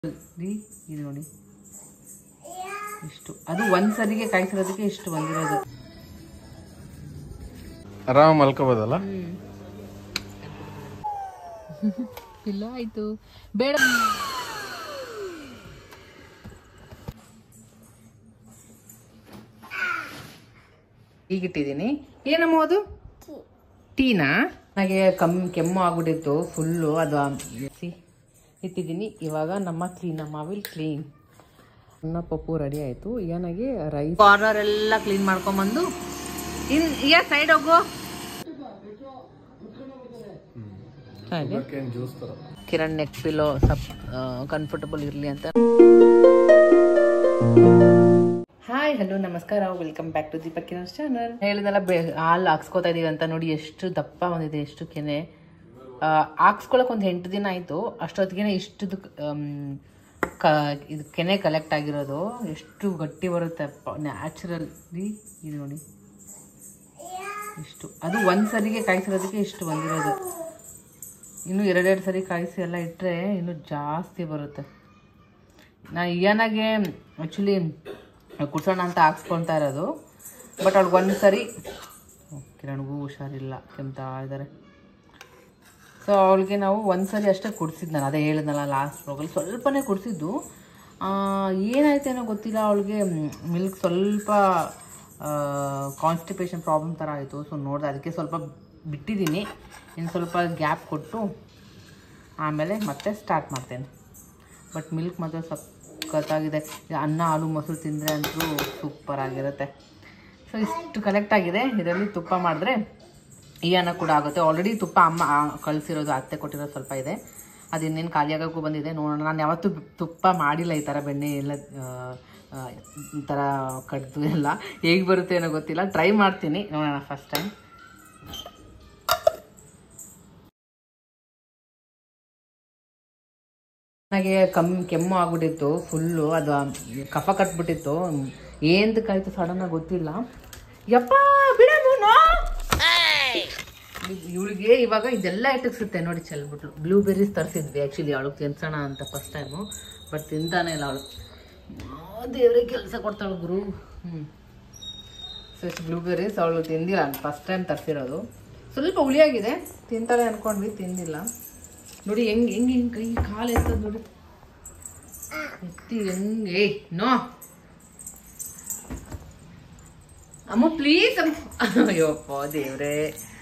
ರೀ ಇದು ನೋಡಿ ಇಷ್ಟು ಅದು ಒಂದ್ ಸರಿಗೆ ಕಾಯಿಸಿರೋದಕ್ಕೆ ಇಷ್ಟು ಬಂದಿರೋದು ಆರಾಮ್ ಮಲ್ಕೋಬೋದಲ್ಲ ಇಲ್ಲ ಆಯ್ತು ಬೇಡ ಈಗಿಟ್ಟಿದ್ದೀನಿ ಏನಮ್ಮ ಅದು ಟೀನಾ ನನಗೆ ಕಮ್ ಕೆಮ್ಮು ಆಗ್ಬಿಟ್ಟಿತ್ತು ಫುಲ್ಲು ಅದು ಸಿ ಇಟ್ಟಿದ್ದೀನಿ ಇವಾಗ ನಮ್ಮ ಕ್ಲೀನ್ ನಮ್ಮ ಮಾವಿಲ್ ಕ್ಲೀನ್ ಅನ್ನ ಪಪ್ಪು ರೆಡಿ ಆಯಿತು ಏನಾಗಿ ರೈಸ್ ಕಾರ್ನರ್ ಎಲ್ಲ ಕ್ಲೀನ್ ಮಾಡ್ಕೊಂಬಂದು ಇನ್ ಯಾ ಸೈಡ್ ಹೋಗು ಹಾಗೆ ಜ್ಯೂಸ್ ತರ ಕಿರಣ್ ನೆಕ್ ಪಿಲೋ ಸಪ್ ಕಂಫರ್ಟಬಲ್ ಇರಲಿ ಅಂತ ಹಾಯ್ ಹಲೋ ನಮಸ್ಕಾರ welcome back to Deepak Kiran channel ಹೇಳಿದಲ್ಲ ಬೆ ಹಾಲು ಹಾಕ್ಸ್ಕೊತಾ ಇದೀವಿ ಅಂತ ನೋಡಿ ಎಷ್ಟು ದಪ್ಪ ಬಂದಿದೆ ಎಷ್ಟು ಕೆನೆ ಆ, ಹಾಕ್ಸ್ಕೊಳಕ್ ಒಂದು ಎಂಟು ದಿನ ಆಯಿತು ಅಷ್ಟೊತ್ತಿಗೆ ಇಷ್ಟದು ಕ ಇದು ಕೆನೆ ಕಲೆಕ್ಟ್ ಆಗಿರೋದು ಎಷ್ಟು ಗಟ್ಟಿ ಬರುತ್ತೆ ನ್ಯಾಚುರಲಿ ಇದು ನೋಡಿ ಇಷ್ಟು ಅದು ಒಂದು ಸರಿಗೆ ಕಾಯಿಸಿರೋದಕ್ಕೆ ಇಷ್ಟು ಬಂದಿರೋದು ಇನ್ನು ಎರಡೆರಡು ಸರಿ ಕಾಯಿಸಿ ಎಲ್ಲ ಇಟ್ಟರೆ ಇನ್ನು ಜಾಸ್ತಿ ಬರುತ್ತೆ ನಾ ಇಯನಾಗೆ ಆ್ಯಕ್ಚುಲಿ ಕುಡ್ಸೋಣ ಅಂತ ಹಾಕ್ಸ್ಕೊಳ್ತಾ ಇರೋದು ಬಟ್ ಅವ್ಳಿಗೆ ಒಂದು ಸರಿ ಕಿರಣ್ಗೂ ಹುಷಾರಿಲ್ಲ ಕೆಮ್ತಾ ಇದ್ದಾರೆ ಸೊ ಅವಳಿಗೆ ನಾವು ಒಂದು ಸರಿ ಅಷ್ಟೇ ಕುಡಿಸಿದ್ದು ನಾನು ಅದೇ ಹೇಳಿದ್ನಲ್ಲ ಲಾಸ್ಟ್ ರೋಗಲ್ಲಿ ಸ್ವಲ್ಪನೇ ಕುಡಿಸಿದ್ದು ಏನಾಯ್ತೇನೋ ಗೊತ್ತಿಲ್ಲ ಅವಳಿಗೆ ಮಿಲ್ಕ್ ಸ್ವಲ್ಪ ಕಾನ್ಸ್ಟಿಪೇಷನ್ ಪ್ರಾಬ್ಲಮ್ ಥರ ಆಯಿತು ಸೊ ನೋಡಿದೆ ಅದಕ್ಕೆ ಸ್ವಲ್ಪ ಬಿಟ್ಟಿದ್ದೀನಿ ಇನ್ನು ಸ್ವಲ್ಪ ಗ್ಯಾಪ್ ಕೊಟ್ಟು ಆಮೇಲೆ ಮತ್ತೆ ಸ್ಟಾರ್ಟ್ ಮಾಡ್ತೇನೆ ಬಟ್ ಮಿಲ್ಕ್ ಮಾತ್ರ ಸಖತ್ತಾಗಿದೆ ಇದು ಅನ್ನ ಹಾಲು ಮೊಸರು ತಿಂದರೆ ಅಂತೂ ಸೂಪರ್ ಆಗಿರುತ್ತೆ ಸೊ ಇಷ್ಟು ಕಲೆಕ್ಟ್ ಆಗಿದೆ ಇದರಲ್ಲಿ ತುಪ್ಪ ಮಾಡಿದ್ರೆ ಈ ಅನ್ನ ಕೂಡ ಆಗುತ್ತೆ ಆಲ್ರೆಡಿ ತುಪ್ಪ ಅಮ್ಮ ಆ- ಕಳ್ಸಿರೋದು ಅತ್ತೆ ಕೊಟ್ಟಿರೋದು ಸ್ವಲ್ಪ ಇದೆ ಅದು ಇನ್ನೇನು ಖಾಲಿ ಆಗೋಕ್ಕೂ ಬಂದಿದೆ ನೋಡೋಣ ನಾನು ಯಾವತ್ತೂ ತುಪ್ಪ ಮಾಡಿಲ್ಲ ಈ ಥರ ಬೆಣ್ಣೆ ಎಲ್ಲ ಆ, ಆ, ಈ ಥರ ಕಡ್ದು ಎಲ್ಲ ಹೇಗೆ ಬರುತ್ತೆ ಏನೋ ಗೊತ್ತಿಲ್ಲ ಟ್ರೈ ಮಾಡ್ತೀನಿ ನೋಡೋಣ ಫಸ್ಟ್ ಟೈಮ್ ನನಗೆ ಕಮ್ ಕೆಮ್ಮು ಆಗ್ಬಿಟ್ಟಿತ್ತು ಫುಲ್ಲು ಅದು ಕಫ ಕಟ್ಬಿಟ್ಟಿತ್ತು ಏಂತಕ್ಕಾಯ್ತು ಸಡನ್ ಆಗಿ ಗೊತ್ತಿಲ್ಲ ಯಪ್ಪ ಬಿಡನು ಇವಳಿಗೆ ಇವಾಗ ಇದೆಲ್ಲ ಇಟ್ಟಿಸುತ್ತೆ ನೋಡಿ ಚೆಲ್ಬಿಟ್ಲು ಬ್ಲೂಬೆರೀಸ್ ತರಿಸಿದ್ವಿ ಆ್ಯಕ್ಚುಲಿ ಅವಳು ತಿನ್ಸೋಣ ಅಂತ ಫಸ್ಟ್ ಟೈಮು ಬಟ್ ತಿಂತಾನೆ ಇಲ್ಲ ಅವಳು ದೇವ್ರಿಗೆ ಕೆಲಸ ಕೊಡ್ತಾಳು ಗುರು ಹ್ಞೂ ಸೊ ಇಷ್ಟು ಬ್ಲೂಬೆರೀಸ್ ಅವಳು ತಿಂದಿಲ್ಲ ಫಸ್ಟ್ ಟೈಮ್ ತರಿಸಿರೋದು ಸ್ವಲ್ಪ ಹುಳಿಯಾಗಿದೆ ತಿಂತಾಳೆ ಅನ್ಕೊಂಡ್ವಿ ತಿಂದಿಲ್ಲ ನೋಡಿ ಹೆಂಗ್ ಹೆಂಗ್ ಹೆಂಗ್ ಕೈ ಕಾಲು ಎತ್ತದ ನೋಡಿ ಎತ್ತಿ ಹೆಂಗೆ ನೋ ಅಮ್ಮ ಪ್ಲೀಸ್ ಅಯ್ಯೋಪ್ಪ ದೇವ್ರೆ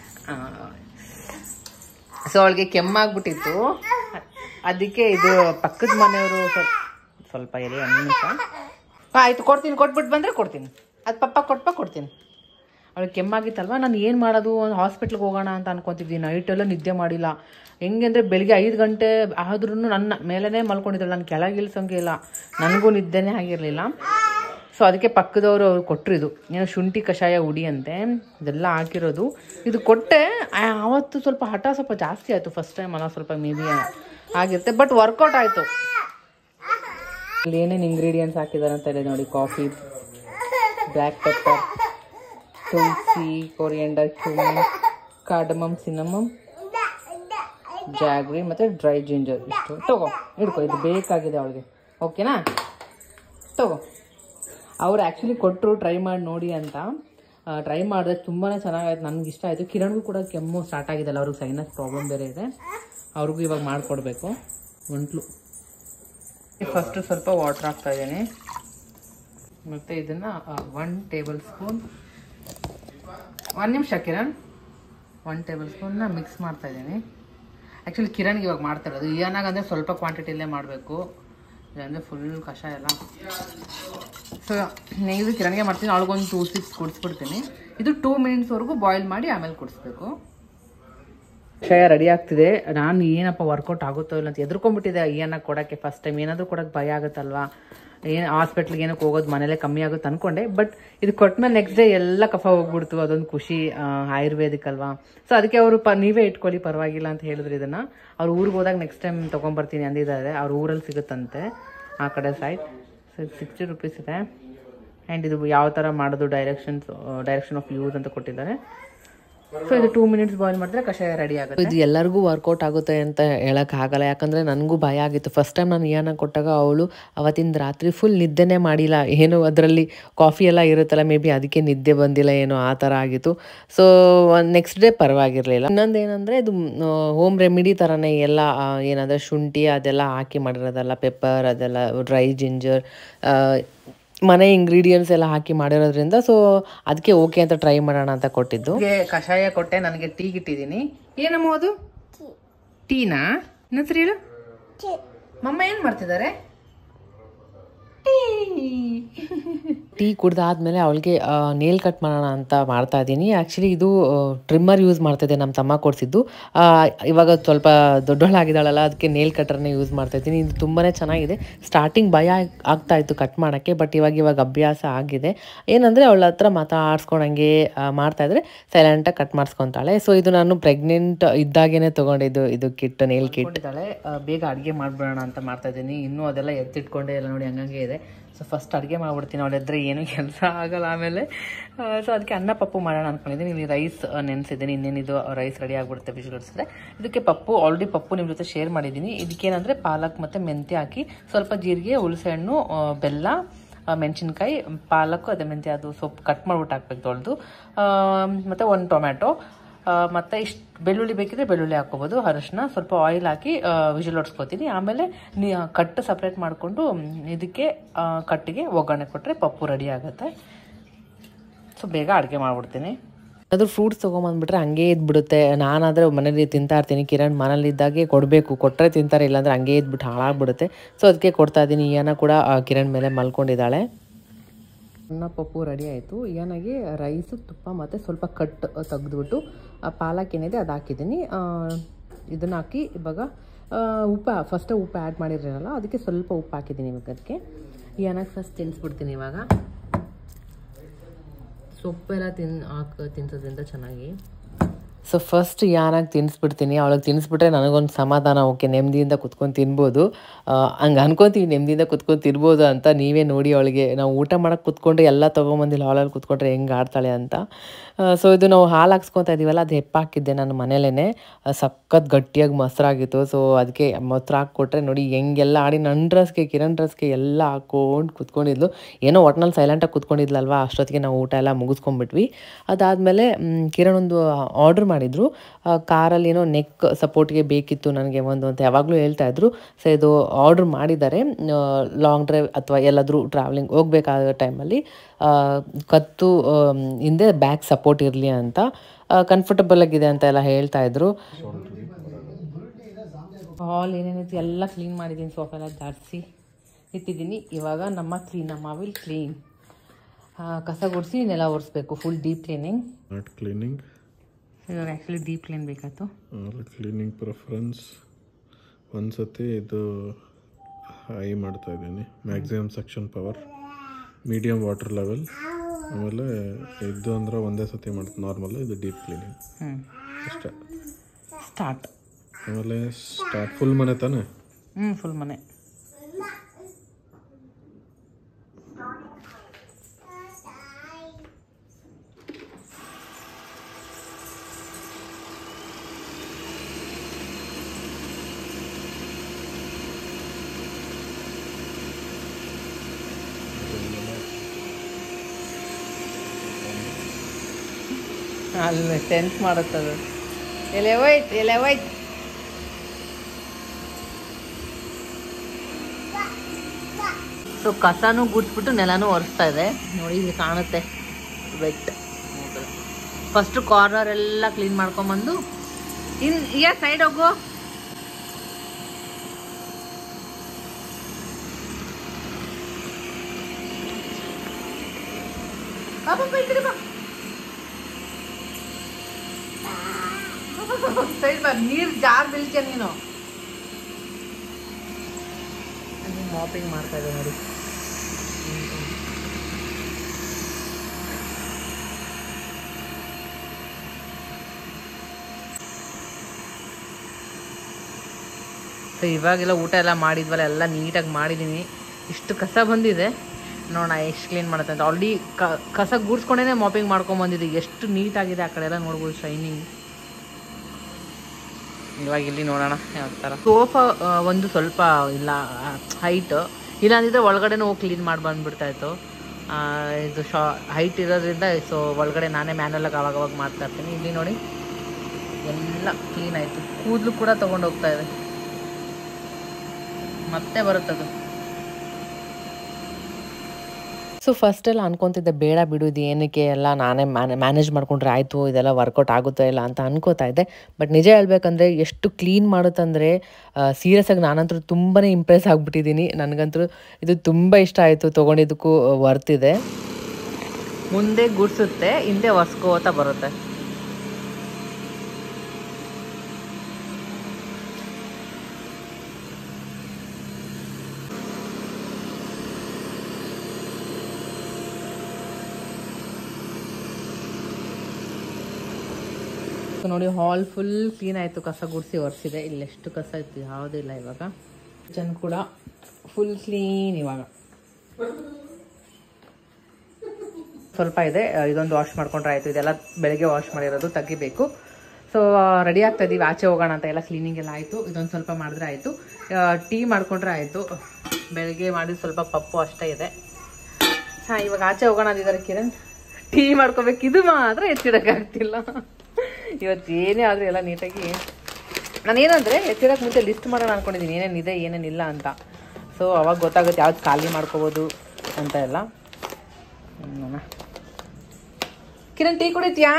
ಸೊ ಅವಳಿಗೆ ಕೆಮ್ಮಾಗ್ಬಿಟ್ಟಿತ್ತು ಅದಕ್ಕೆ ಇದು ಪಕ್ಕದ ಮನೆಯವರು ಸ್ವಲ್ಪ ಎಲೆ ಒಂದು ನಿಮಿಷ ಆಯ್ತು ಕೊಡ್ತೀನಿ ಕೊಟ್ಬಿಟ್ಟು ಬಂದ್ರೆ ಕೊಡ್ತೀನಿ ಅದು ಪಪ್ಪ ಕೊಟ್ಪ ಕೊಡ್ತೀನಿ ಅವಳಿಗೆ ಕೆಮ್ಮಾಗಿತ್ತಲ್ವ ನಾನು ಏನು ಮಾಡೋದು ಹಾಸ್ಪಿಟ್ಲಿಗೆ ಹೋಗೋಣ ಅಂತ ಅನ್ಕೊತಿದ್ವಿ ನೈಟೆಲ್ಲ ನಿದ್ದೆ ಮಾಡಿಲ್ಲ ಹೆಂಗೆ ಅಂದರೆ ಬೆಳಿಗ್ಗೆ ಐದು ಗಂಟೆ ಆದ್ರೂ ನನ್ನ ಮೇಲೇ ಮಲ್ಕೊಂಡಿದ್ದಾಳೆ ನಾನು ಕೆಳಗೆ ಇಳಿಸೋಂಗೆ ಇಲ್ಲ ನನಗೂ ನಿದ್ದೆನೇ ಆಗಿರಲಿಲ್ಲ ಸೊ ಅದಕ್ಕೆ ಪಕ್ಕದವರು ಅವ್ರು ಕೊಟ್ಟರು ಇದು ಏನೋ ಶುಂಠಿ ಕಷಾಯ ಉಡಿ ಅಂತೆ ಇದೆಲ್ಲ ಹಾಕಿರೋದು ಇದು ಕೊಟ್ಟೆ ಆ, ಆವತ್ತು ಸ್ವಲ್ಪ ಹಠ ಸ್ವಲ್ಪ ಜಾಸ್ತಿ ಆಯಿತು ಫಸ್ಟ್ ಟೈಮ್ ಅಲ್ಲ ಸ್ವಲ್ಪ ಮೇ ಬಿ ಆಗಿರುತ್ತೆ ಬಟ್ ವರ್ಕೌಟ್ ಆಯಿತು ಅಲ್ಲಿ ಏನೇನು ಇಂಗ್ರೀಡಿಯೆಂಟ್ಸ್ ಹಾಕಿದ್ದಾರೆ ಅಂತ ಹೇಳಿ ನೋಡಿ coffee black pepper tulsi coriander cumin cardamom cinnamon jaggery ಮತ್ತು ಡ್ರೈ ಜಿಂಜರ್ ಇಷ್ಟು ತಗೋ ಹಿಡ್ಕೊ ಇದು ಬೇಕಾಗಿದೆ ಅವಳಿಗೆ ಓಕೆನಾ ತಗೋ ಅವ್ರು ಆ್ಯಕ್ಚುಲಿ ಕೊಟ್ಟರು ಟ್ರೈ ಮಾಡಿ ನೋಡಿ ಅಂತ ಟ್ರೈ ಮಾಡಿದ್ರೆ ತುಂಬಾ ಚೆನ್ನಾಗಾಯ್ತು ನನಗೆ ಇಷ್ಟ ಆಯಿತು ಕಿರಣ್ಗೂ ಕೂಡ ಕೆಮ್ಮು ಸ್ಟಾರ್ಟ್ ಆಗಿದೆಲ್ಲ ಅವ್ರಿಗೆ ಸೈನಸ್ ಪ್ರಾಬ್ಲಮ್ ಬೇರೆ ಇದೆ ಅವ್ರಿಗೂ ಇವಾಗ ಮಾಡಿಕೊಡ್ಬೇಕು ಒಂಟ್ಲು ಫಸ್ಟು ಸ್ವಲ್ಪ ವಾಟ್ರ್ ಹಾಕ್ತಾ ಇದ್ದೀನಿ ಮತ್ತು ಇದನ್ನು ಒನ್ ಟೇಬಲ್ ಸ್ಪೂನ್ ಒಂದು ನಿಮಿಷ ಕಿರಣ್ ಒನ್ ಟೇಬಲ್ ಸ್ಪೂನ್ನ ಮಿಕ್ಸ್ ಮಾಡ್ತಾ ಇದ್ದೀನಿ ಆ್ಯಕ್ಚುಲಿ ಕಿರಣ್ಗೆ ಇವಾಗ ಮಾಡ್ತಾ ಇರೋದು ಏನಾಗ ಅಂದರೆ ಸ್ವಲ್ಪ ಕ್ವಾಂಟಿಟಿಯಲ್ಲೇ ಮಾಡಬೇಕು ಇಲ್ಲಾಂದರೆ ಫುಲ್ ಕಷಾಯ ಎಲ್ಲ ಸೊ ಇದು ಕಿರಣ್ಗೆ ಮಾಡ್ತೀನಿ ಅವಳಿಗೊಂದು ಟೂ ಸಿಕ್ಸ್ ಕುಡಿಸ್ಬಿಡ್ತೀನಿ ಇದು ಟೂ ಮಿನಿಟ್ಸ್ವರೆಗೂ ಬಾಯ್ಲ್ ಮಾಡಿ ಆಮೇಲೆ ಕುಡಿಸ್ಬೇಕು ಕಷಾಯ ರೆಡಿ ಆಗ್ತಿದೆ ನಾನು ಏನಪ್ಪ ವರ್ಕೌಟ್ ಆಗುತ್ತೋ ಇಲ್ಲ ಅಂತ ಎದ್ರುಕೊಂಡ್ಬಿಟ್ಟಿದೆ ಏನಕ್ಕೆ ಕೊಡೋಕ್ಕೆ ಫಸ್ಟ್ ಟೈಮ್ ಏನಾದರೂ ಕೊಡೋಕ್ಕೆ ಭಯ ಆಗುತ್ತಲ್ವಾ ಏನು ಹಾಸ್ಪಿಟ್ಲಿಗೆ ಏನಕ್ಕೆ ಹೋಗೋದು ಮನೇಲೆ ಕಮ್ಮಿ ಆಗುತ್ತೆ ಅನ್ಕೊಂಡೆ ಬಟ್ ಇದು ಕೊಟ್ಮೇಲೆ ನೆಕ್ಸ್ಟ್ ಡೇ ಎಲ್ಲ ಕಫ ಹೋಗ್ಬಿಡ್ತು ಅದೊಂದು ಖುಷಿ ಆ, ಆಯುರ್ವೇದಿಕ್ ಅಲ್ವಾ ಸೊ ಅದಕ್ಕೆ ಅವರು ಪ ನೀವೇ ಇಟ್ಕೊಳ್ಳಿ ಪರವಾಗಿಲ್ಲ ಅಂತ ಹೇಳಿದ್ರು ಇದನ್ನು ಅವ್ರ ಊರಿಗೆ ಹೋದಾಗ ನೆಕ್ಸ್ಟ್ ಟೈಮ್ ತೊಗೊಂಬರ್ತೀನಿ ಅಂದಿದ್ದಾರೆ ಅವ್ರ ಊರಲ್ಲಿ ಸಿಗುತ್ತಂತೆ ಆ ಕಡೆ ಸೈಡ್ ಸೊ ಸಿಕ್ಸ್ಟಿ ರುಪೀಸ್ ಇದೆ ಆ್ಯಂಡ್ ಇದು ಯಾವ ಥರ ಮಾಡೋದು ಡೈರೆಕ್ಷನ್ಸ್ ಡೈರೆಕ್ಷನ್ ಆಫ್ ಯೂಸ್ ಅಂತ ಕೊಟ್ಟಿದ್ದಾರೆ ಸೊ ಇದು ಟೂ ಮಿನಿಟ್ಸ್ ಬಾಯ್ಲ್ ಮಾಡಿದ್ರೆ ಕಷಾಯ ರೆಡಿ ಆಗುತ್ತೆ ಇದು ಎಲ್ಲರಿಗೂ ವರ್ಕೌಟ್ ಆಗುತ್ತೆ ಅಂತ ಹೇಳಕ್ ಆಗಲ್ಲ ಯಾಕಂದ್ರೆ ನನಗೂ ಭಯ ಆಗಿತ್ತು ಫಸ್ಟ್ ಟೈಮ್ ನಾನು ಇಯಾನ ಕೊಟ್ಟಾಗ ಅವಳು ಅವತ್ತಿನ ರಾತ್ರಿ ಫುಲ್ ನಿದ್ದೆನೇ ಮಾಡಿಲ್ಲ ಏನು ಅದರಲ್ಲಿ ಕಾಫಿ ಎಲ್ಲ ಇರುತ್ತಲ್ಲ ಮೇ ಬಿ ಅದಕ್ಕೆ ನಿದ್ದೆ ಬಂದಿಲ್ಲ ಏನೋ ಆ ಥರ ಆಗಿತ್ತು ಸೊ ನೆಕ್ಸ್ಟ್ ಡೇ ಪರವಾಗಿರಲಿಲ್ಲ ಇನ್ನೊಂದು ಏನಂದರೆ ಇದು ಹೋಮ್ ರೆಮಿಡಿ ಥರನೇ ಎಲ್ಲ ಆ, ಏನಂದ್ರೆ ಶುಂಠಿ ಅದೆಲ್ಲ ಹಾಕಿ ಮಾಡಿರೋದಲ್ಲ ಪೆಪ್ಪರ್ ಅದೆಲ್ಲ ಡ್ರೈ ಜಿಂಜರ್ ಮನೆ ಇಂಗ್ರೀಡಿಯೆಂಟ್ಸ್ ಎಲ್ಲ ಹಾಕಿ ಮಾಡಿರೋದ್ರಿಂದ ಸೊ ಅದಕ್ಕೆ ಓಕೆ ಅಂತ ಟ್ರೈ ಮಾಡೋಣ ಅಂತ ಕೊಟ್ಟಿದ್ದು ಕಷಾಯ ಕೊಟ್ಟೆ ನನಗೆ ಟೀ ಇಟ್ಟಿದ್ದೀನಿ ಏನಮ್ಮ ಅದು ಟೀನಾ ಇನ್ನೊಂದ್ಸರಿ ಹೇಳು ಮಮ್ಮ ಏನ್ ಮಾಡ್ತಿದ್ದಾರೆ ಟೀ ಕುಡ್ದಾದ್ಮೇಲೆ ಅವಳಿಗೆ ನೇಲ್ ಕಟ್ ಮಾಡೋಣ ಅಂತ ಮಾಡ್ತಾ ಇದ್ದೀನಿ ಆ್ಯಕ್ಚುಲಿ ಇದು ಟ್ರಿಮ್ಮರ್ ಯೂಸ್ ಮಾಡ್ತಿದ್ದೆ ನಮ್ಮ ತಮ್ಮ ಕೊಡಿಸಿದ್ದು ಇವಾಗ ಸ್ವಲ್ಪ ದೊಡ್ಡವಳಾಗಿದ್ದಾಳಲ್ಲ ಅದಕ್ಕೆ ನೇಲ್ ಕಟರ್ನೇ ಯೂಸ್ ಮಾಡ್ತಾ ಇದ್ದೀನಿ ಇದು ತುಂಬಾ ಚೆನ್ನಾಗಿದೆ ಸ್ಟಾರ್ಟಿಂಗ್ ಭಯ ಆಗ್ತಾ ಇತ್ತು ಕಟ್ ಮಾಡೋಕ್ಕೆ ಬಟ್ ಇವಾಗ ಇವಾಗ ಅಭ್ಯಾಸ ಆಗಿದೆ ಏನಂದರೆ ಅವಳ ಹತ್ರ ಮಾತಾಡ್ಸ್ಕೊಂಡಂಗೆ ಆ, ಮಾಡ್ತಾ ಇದ್ರೆ ಸೈಲೆಂಟಾಗಿ ಕಟ್ ಮಾಡಿಸ್ಕೊತಾಳೆ ಸೊ ಇದು ನಾನು ಪ್ರೆಗ್ನೆಂಟ್ ಇದ್ದಾಗೇನೆ ತೊಗೊಂಡಿದ್ದು ಇದು ಕಿಟ್ ನೇಲ್ ಕಿಟ್ ಬೇಗ ಅಡುಗೆ ಮಾಡ್ಬಿಡೋಣ ಅಂತ ಮಾಡ್ತಾ ಇದ್ದೀನಿ ಇನ್ನೂ ಅದೆಲ್ಲ ಎತ್ತಿಟ್ಕೊಂಡೆ ಎಲ್ಲ ನೋಡಿ ಹಂಗಂಗೆ ಇದೆ ಸೊ ಫಸ್ಟ್ ಅಡುಗೆ ಮಾಡ್ಬಿಡ್ತೀನಿ ಅವಳಿದ್ರೆ ಏನೂ ಕೆಲಸ ಆಗಲ್ಲ ಆಮೇಲೆ ಸೊ ಅದಕ್ಕೆ ಅನ್ನ ಪಪ್ಪು ಮಾಡೋಣ ಅಂದ್ಕೊಂಡಿದ್ದೀನಿ ಇಲ್ಲಿ ರೈಸ್ ನೆನೆಸಿದ್ದೀನಿ ಇನ್ನೇನಿದು ರೈಸ್ ರೆಡಿ ಆಗಿಬಿಡುತ್ತೆ ಬಿಸಿಲಿಡಿಸಿದ್ರೆ ಇದಕ್ಕೆ ಪಪ್ಪು ಆಲ್ರೆಡಿ ಪಪ್ಪು ನಿಮ್ಮ ಜೊತೆ ಶೇರ್ ಮಾಡಿದ್ದೀನಿ ಇದಕ್ಕೇನಂದರೆ ಪಾಲಕ್ ಮತ್ತು ಮೆಂತ್ಯ ಹಾಕಿ ಸ್ವಲ್ಪ ಜೀರಿಗೆ ಹುಣಸೆಹಣ್ಣು ಆ, ಬೆಲ್ಲ ಆ, ಮೆಣಸಿನ್ಕಾಯಿ ಪಾಲಕ್ಕು ಅದೇ ಮೆಂತ್ಯ ಅದು ಸೊಪ್ಪು ಕಟ್ ಮಾಡ್ಬಿಟ್ಟು ಹಾಕ್ಬೇಕು ತೊಳೆದು ಮತ್ತು ಒಂದು ಟೊಮ್ಯಾಟೊ ಆ, ಮತ್ತೆ ಇಷ್ಟು ಬೆಳ್ಳುಳ್ಳಿ ಬೇಕಿದ್ರೆ ಬೆಳ್ಳುಳ್ಳಿ ಹಾಕೋಬೋದು ಅರಶಿನ ಸ್ವಲ್ಪ ಆಯಿಲ್ ಹಾಕಿ ವಿಜಿಲ್ ಹೊಡ್ಸ್ಕೊತೀನಿ ಆಮೇಲೆ ನೀ ಕಟ್ಟು ಸಪ್ರೇಟ್ ಮಾಡಿಕೊಂಡು ಇದಕ್ಕೆ ಆ, ಕಟ್ಟಿಗೆ ಒಗ್ಗರಣೆ ಕೊಟ್ಟರೆ ಪಪ್ಪು ರೆಡಿ ಆಗುತ್ತೆ ಸೊ ಬೇಗ ಅಡುಗೆ ಮಾಡ್ಬಿಡ್ತೀನಿ ಅದು ಫ್ರೂಟ್ಸ್ ತೊಗೊಂಬಂದ್ಬಿಟ್ರೆ ಹಂಗೆ ಇದ್ಬಿಡುತ್ತೆ ನಾನಾದರೆ ಮನೇಲಿ ತಿಂತಾ ಇರ್ತೀನಿ ಕಿರಣ್ ಮನೇಲಿ ಇದ್ದಾಗೆ ಕೊಡಬೇಕು ಕೊಟ್ಟರೆ ತಿಂತಾರೆ ಇಲ್ಲಾಂದ್ರೆ ಹಂಗೆ ಇದ್ಬಿಟ್ಟು ಹಾಳಾಗ್ಬಿಡುತ್ತೆ ಸೊ ಅದಕ್ಕೆ ಕೊಡ್ತಾ ಇದ್ದೀನಿ ಈಯನ ಕೂಡ ಆ, ಕಿರಣ್ ಮೇಲೆ ಮಲ್ಕೊಂಡಿದ್ದಾಳೆ ಅನ್ನ ಪಪ್ಪು ರೆಡಿ ಆಯಿತು ಏನಾಗಿ ರೈಸು ತುಪ್ಪ ಮತ್ತು ಸ್ವಲ್ಪ ಕಟ್ ತೆಗೆದ್ಬಿಟ್ಟು ಪಾಲಕ್ ಏನಿದೆ ಅದು ಹಾಕಿದ್ದೀನಿ ಇದನ್ನು ಹಾಕಿ ಇವಾಗ ಆ, ಉಪ್ಪು ಫಸ್ಟೇ ಉಪ್ಪು ಆ್ಯಡ್ ಮಾಡಿರಲ್ಲ ಅದಕ್ಕೆ ಸ್ವಲ್ಪ ಉಪ್ಪು ಹಾಕಿದ್ದೀನಿ ಇವಾಗ ಅದಕ್ಕೆ ಏನಾಗಿ ಫಸ್ಟ್ ತಿನ್ನಿಸ್ಬಿಡ್ತೀನಿ ಇವಾಗ ಸೊಪ್ಪೆಲ್ಲ ತಿನ್ ಹಾಕ ತಿನ್ಸೋದ್ರಿಂದ ಚೆನ್ನಾಗಿ ಸೊ ಫಸ್ಟ್ ಯಾನಾಗಿ ತಿನ್ನಿಸ್ಬಿಡ್ತೀನಿ ಅವಳಿಗೆ ತಿನ್ನಿಸ್ಬಿಟ್ರೆ ನನಗೊಂದು ಸಮಾಧಾನ ಓಕೆ ನೆಮ್ಮದಿಯಿಂದ ಕುತ್ಕೊಂಡು ತಿನ್ಬೋದು ಹಂಗೆ ಅನ್ಕೊತೀವಿ ನೆಮ್ಮದಿಯಿಂದ ಕುತ್ಕೊಂಡು ತಿನ್ಬೋದು ಅಂತ ನೀವೇ ನೋಡಿ ಅವಳಿಗೆ ನಾವು ಊಟ ಮಾಡೋಕ್ಕೆ ಕುತ್ಕೊಂಡ್ರೆ ಎಲ್ಲ ತೊಗೊಂಬಂದಿಲ್ಲ ಹಾಲಲ್ಲಿ ಕುತ್ಕೊಂಡ್ರೆ ಹೆಂಗೆ ಆಡ್ತಾಳೆ ಅಂತ ಸೊ ಇದು ನಾವು ಹಾಲು ಹಾಕ್ಸ್ಕೊತಾ ಇದೀವಲ್ಲ ಅದು ಹೆಪ್ಪಾಕಿದ್ದೆ ನಾನು ಮನೇಲೇ ಸಖತ್ ಗಟ್ಟಿಯಾಗಿ ಮೊಸರಾಗಿತ್ತು ಸೊ ಅದಕ್ಕೆ ಮೊಸರು ಹಾಕ್ಕೊಟ್ರೆ ನೋಡಿ ಹೆಂಗೆಲ್ಲ ಆಡಿ ನನ್ನ ಡ್ರೆಸ್ಗೆ ಕಿರಣ್ ಡ್ರೆಸ್ಗೆ ಎಲ್ಲ ಹಾಕ್ಕೊಂಡು ಕುತ್ಕೊಂಡಿದ್ಲು ಏನೋ ಒಟ್ನಲ್ಲಿ ಸೈಲೆಂಟಾಗಿ ಕುತ್ಕೊಂಡಿದ್ಲಲ್ವಾ ಅಷ್ಟೊತ್ತಿಗೆ ನಾವು ಊಟ ಎಲ್ಲ ಮುಗಿಸ್ಕೊಂಡ್ಬಿಟ್ವಿ ಅದಾದಮೇಲೆ ಕಿರಣ್ ಒಂದು ಆರ್ಡ್ರ್ ಮಾಡಿದ್ರು ಆ, ಕಾರಲ್ಲಿ ಏನೋ ನೆಕ್ ಸಪೋರ್ಟ್ಗೆ ಬೇಕಿತ್ತು ನನಗೆ ಒಂದು ಅಂತ ಯಾವಾಗಲೂ ಹೇಳ್ತಾ ಇದ್ರು ಸೊ ಇದು ಆರ್ಡ್ರ್ ಮಾಡಿದ್ದಾರೆ ಲಾಂಗ್ ಡ್ರೈವ್ ಅಥವಾ ಎಲ್ಲಾದರೂ ಟ್ರಾವೆಲಿಂಗ್ ಹೋಗ್ಬೇಕಾದ ಟೈಮಲ್ಲಿ ಕತ್ತು ಆಮ್, ಹಿಂದೆ ಬ್ಯಾಕ್ ಸಪೋರ್ಟ್ ಇರಲಿ ಅಂತ ಕಂಫರ್ಟಬಲ್ ಆಗಿದೆ ಅಂತ ಎಲ್ಲ ಹೇಳ್ತಾ ಇದ್ರು ಹಾಲ್ ಏನೇನೈತಿ ಎಲ್ಲ ಕ್ಲೀನ್ ಮಾಡಿದ್ದೀನಿ ಸೋಫಾ ಎಲ್ಲ ಜಾಡಿಸಿ ಇಟ್ಟಿದ್ದೀನಿ ಇವಾಗ ನಮ್ಮ ಕ್ಲೀನ್ ನಮ್ಮ ವಿಲ್ ಕ್ಲೀನ್ ಕಸ ಗುಡಿಸಿ ನೆಲ ಒರೆಸ್ಬೇಕು full deep cleaning not cleaning ಇವಾಗ ಆ್ಯಕ್ಚುಲಿ ಡೀಪ್ ಕ್ಲೀನ್ ಬೇಕಾಯ್ತು ಕ್ಲೀನಿಂಗ್ ಪ್ರಿಫರೆನ್ಸ್ ಒಂದ್ಸತಿ ಇದು ಹೈ ಮಾಡ್ತಾ ಇದ್ದೀನಿ maximum suction power medium water level ಆಮೇಲೆ ಇದು ಅಂದ್ರೆ ಒಂದೇ ಸತಿ ಮಾಡ್ತೀನಿ ನಾರ್ಮಲ್ ಇದು ಡೀಪ್ ಕ್ಲೀನಿಂಗ್ ಹ್ಞೂ ಅಷ್ಟೇ ಸ್ಟಾರ್ಟ್ ಆಮೇಲೆ ಸ್ಟಾರ್ಟ್ ಫುಲ್ ಮನೆ ತಾನೆ ಹ್ಞೂ ಫುಲ್ ಮನೆ ಅಲ್ಲಿ ಸೆನ್ಸ್ ಮಾಡುತ್ತದು ಎಲೆ ಹೋಯ್ತು ಎಲೆ ಹೋಯ್ತು ಸೊ ಕಸನೂ ಗುಡ್ಸ್ಬಿಟ್ಟು ನೆಲನೂ ಒರೆಸ್ತಾ ಇದೆ ನೋಡಿ ಇಲ್ಲಿ ಕಾಣುತ್ತೆ ವೆಟ್ ಫಸ್ಟ್ ಕಾರ್ನರ್ ಎಲ್ಲ ಕ್ಲೀನ್ ಮಾಡ್ಕೊಂಬಂದು ಇನ್ ಈಗ ಸೈಡ್ ಹೋಗು ಬಾ, ಬಾ, ಬಾ, ಈ ಕಡೆ ಬಾ. ಸೈಡ್ ಬಾ ನೀರು ಜಾರ್ ಬೀಳ್ತೀಯ ನೀನು ಮಾಪಿಂಗ್ ಮಾಡ್ತಾ ಇದೆ ನೋಡಿ ಸೊ ಇವಾಗೆಲ್ಲ ಊಟ ಎಲ್ಲ ಮಾಡಿದ್ವಲ್ಲ ಎಲ್ಲ ನೀಟಾಗಿ ಮಾಡಿದ್ದೀನಿ ಇಷ್ಟು ಕಸ ಬಂದಿದೆ ನೋಡೋಣ ಎಷ್ಟು ಕ್ಲೀನ್ ಮಾಡುತ್ತೆ ಅಂತ ಆಲ್ರೆಡಿ ಕಸ ಗೂಡ್ಸ್ಕೊಂಡೇ ಮಾಪಿಂಗ್ ಮಾಡ್ಕೊಂಬಂದಿದೆ ಎಷ್ಟು ನೀಟಾಗಿದೆ ಆ ಕಡೆ ಎಲ್ಲ ನೋಡ್ಬೋದು ಶೈನಿಂಗ್ ಇವಾಗ ಇಲ್ಲಿ ನೋಡೋಣ ಯಾವ ಥರ ಸೋಫಾ ಒಂದು ಸ್ವಲ್ಪ ಇಲ್ಲ ಹೈಟ್ ಇಲ್ಲಾಂದಿದ್ರೆ ಒಳಗಡೆನೂ ಹೋಗಿ ಕ್ಲೀನ್ ಮಾಡಿ ಬಂದ್ಬಿಡ್ತಾ ಇತ್ತು ಆ, ಇದು ಶಾ ಹೈಟ್ ಇರೋದ್ರಿಂದ ಸೊ ಒಳಗಡೆ ನಾನೇ ಮ್ಯಾನಲ್ಲಾಗಿ ಅವಾಗ ಅವಾಗ ಮಾಡ್ತಾ ಇರ್ತೀನಿ ಇಲ್ಲಿ ನೋಡಿ ಎಲ್ಲ ಕ್ಲೀನ್ ಆಯಿತು ಕೂದಲು ಕೂಡ ತೊಗೊಂಡು ಹೋಗ್ತಾ ಇದೆ ಮತ್ತೆ ಬರುತ್ತದು ಸೊ ಫಸ್ಟೆಲ್ಲ ಅನ್ಕೊತಿದ್ದೆ ಬೇಡ ಬಿಡು ಇದು ಏನಕ್ಕೆ ಎಲ್ಲ ನಾನೇ ಮ್ಯಾನೆ ಮ್ಯಾನೇಜ್ ಮಾಡ್ಕೊಂಡ್ರೆ ಆಯಿತು ಇದೆಲ್ಲ ವರ್ಕೌಟ್ ಆಗುತ್ತೋ ಇಲ್ಲ ಅಂತ ಅನ್ಕೋತಾ ಇದ್ದೆ ಬಟ್ ನಿಜ ಹೇಳ್ಬೇಕಂದ್ರೆ ಎಷ್ಟು ಕ್ಲೀನ್ ಮಾಡುತ್ತಂದರೆ ಸೀರಿಯಸ್ ಆಗಿ ನಾನಂತೂ ತುಂಬಾ ಇಂಪ್ರೆಸ್ ಆಗಿಬಿಟ್ಟಿದ್ದೀನಿ ನನಗಂತೂ ಇದು ತುಂಬ ಇಷ್ಟ ಆಯಿತು ತೊಗೊಂಡಿದ್ದಕ್ಕೂ ವರ್ತ್ ಇದೆ ಮುಂದೆ ಗುಡ್ಸುತ್ತೆ ಹಿಂದೆ ಒರ್ಸ್ಕೋತ ಬರುತ್ತೆ ಸೊ ನೋಡಿ ಹಾಲ್ ಫುಲ್ ಕ್ಲೀನ್ ಆಯಿತು ಕಸ ಗುಡಿಸಿ ಒರೆಸಿದೆ ಇಲ್ಲಿ ಎಷ್ಟು ಕಸ ಇತ್ತು ಯಾವುದೂ ಇಲ್ಲ ಇವಾಗ ಕಿಚನ್ ಕೂಡ ಫುಲ್ ಕ್ಲೀನ್ ಇವಾಗ ಸ್ವಲ್ಪ ಇದೆ ಆ, ಇದೊಂದು ವಾಶ್ ಮಾಡ್ಕೊಂಡ್ರೆ ಆಯಿತು ಇದೆಲ್ಲ ಬೆಳಗ್ಗೆ ವಾಶ್ ಮಾಡಿರೋದು ತೆಗಿಬೇಕು ಸೊ ರೆಡಿ ಆಗ್ತಾ ಇದೀವಿ ಆಚೆ ಹೋಗೋಣ ಅಂತ ಎಲ್ಲ ಕ್ಲೀನಿಂಗ್ ಎಲ್ಲ ಆಯಿತು ಇದೊಂದು ಸ್ವಲ್ಪ ಮಾಡಿದ್ರೆ ಆಯಿತು ಟೀ ಮಾಡ್ಕೊಂಡ್ರೆ ಆಯಿತು ಬೆಳಗ್ಗೆ ಮಾಡಿದ ಸ್ವಲ್ಪ ಪಪ್ಪು ಅಷ್ಟೇ ಇದೆ ಹಾಂ ಇವಾಗ ಆಚೆ ಹೋಗೋಣ ಅಂದಿದ್ದಾರೆ ಕಿರಣ್ ಟೀ ಮಾಡ್ಕೋಬೇಕು ಇದು ಮಾತ್ರ ಎತ್ತಿಡೋಕ್ಕಾಗ್ತಿಲ್ಲ ಇವತ್ತು ಏನೇ ಆದರೂ ಎಲ್ಲ ನೀಟಾಗಿ ನಾನೇನಂದರೆ ಎತ್ತಿಡೋಕೆ ಮುಂಚೆ ಲಿಸ್ಟ್ ಮಾಡೋಣ ಅನ್ಕೊಂಡಿದ್ದೀನಿ ಏನೇನಿದೆ ಏನೇನಿಲ್ಲ ಅಂತ ಸೊ ಅವಾಗ ಗೊತ್ತಾಗುತ್ತೆ ಯಾವ್ದು ಖಾಲಿ ಮಾಡ್ಕೋಬೋದು ಅಂತ ಎಲ್ಲ ನೋಡೋಣ ಕಿರಣ್ ಟೀ ಕುಡಿತೀಯಾ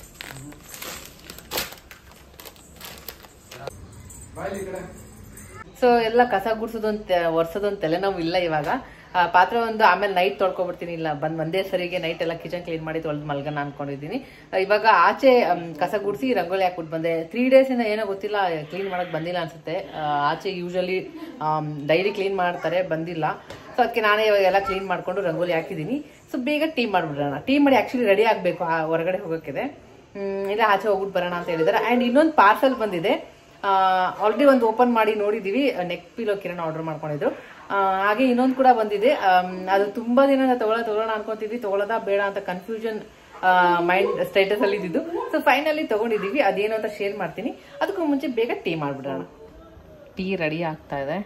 ಸೊ ಎಲ್ಲ ಕಸ ಗುಡ್ಸೋದೊಂದು ಒರ್ಸೋದೊಂದು ತಲೆನೋವು ಇಲ್ಲ ಇವಾಗ ಆ, ಪಾತ್ರೆ ಒಂದು ಆಮೇಲೆ ನೈಟ್ ತೊಳ್ಕೊಬಿಡ್ತೀನಿ ಇಲ್ಲ ಬಂದ್ ಒಂದೇ ಸರಿಗೆ ನೈಟ್ ಎಲ್ಲ ಕಿಚನ್ ಕ್ಲೀನ್ ಮಾಡಿ ತೊಳೆದು ಮಲ್ಗನ ಅನ್ಕೊಂಡಿದ್ದೀನಿ ಆ, ಇವಾಗ ಆಚೆ ಮ್, ಕಸ ಗುಡಿಸಿ ರಂಗೋಲಿ ಹಾಕ್ಬಿಟ್ಟು ಬಂದೆ ತ್ರೀ ಡೇಸ್ ಇಂದ ಏನೋ ಗೊತ್ತಿಲ್ಲ ಕ್ಲೀನ್ ಮಾಡಕ್ ಬಂದಿಲ್ಲ ಅನ್ಸುತ್ತೆ ಆ, ಆಚೆ ಯೂಶಲಿ ಡೈಲಿ ಕ್ಲೀನ್ ಮಾಡ್ತಾರೆ ಬಂದಿಲ್ಲ ಸೊ ಅದಕ್ಕೆ ನಾನೇ ಇವಾಗ ಎಲ್ಲ ಕ್ಲೀನ್ ಮಾಡ್ಕೊಂಡು ರಂಗೋಲಿ ಹಾಕಿದ್ದೀನಿ ಸೊ ಬೇಗ ಟೀ ಮಾಡ್ಬಿಡೋಣ ಟೀ ಮಾಡಿ ಆಕ್ಚುಲಿ ರೆಡಿ ಆಗಬೇಕು ಹೊರಗಡೆ ಹೋಗೋಕ್ಕಿದೆ ಹ್ಮ್, ಇಲ್ಲ ಆಚೆ ಹೋಗ್ಬಿಟ್ಟು ಬರೋಣ ಅಂತ ಹೇಳಿದ್ದಾರೆ ಆ್ಯಂಡ್ ಇನ್ನೊಂದು ಪಾರ್ಸಲ್ ಬಂದಿದೆ ಆಲ್ರೆಡಿ ಒಂದು ಓಪನ್ ಮಾಡಿ ನೋಡಿದೀವಿ ನೆಕ್ ಪಿಲೋ ಕಿರಣ್ ಆರ್ಡರ್ ಮಾಡ್ಕೊಂಡಿದ್ರು ಆ, ಹಾಗೆ ಇನ್ನೊಂದು ಕೂಡ ಬಂದಿದೆ ಆಮ್, ಅದು ತುಂಬಾ ದಿನ ತಗೊಳ ತಗೊಳ್ಳೋಣ ಅನ್ಕೊಂತಿದ್ವಿ ತಗೊಳ್ಳೋದಾ ಬೇಡ ಅಂತ ಕನ್ಫ್ಯೂಷನ್ ಮೈಂಡ್ ಸ್ಟೇಟಸ್ ಅಲ್ಲಿ ಇದ್ದಿದ್ದು ಸೊ ಫೈನಲಿ ತಗೊಂಡಿದೀವಿ ಅದೇನು ಅಂತ ಶೇರ್ ಮಾಡ್ತೀನಿ ಅದಕ್ಕೂ ಮುಂಚೆ ಬೇಗ ಟೀ ಮಾಡ್ಬಿಡೋಣ ಟೀ ರೆಡಿ ಆಗ್ತಾ ಇದೆ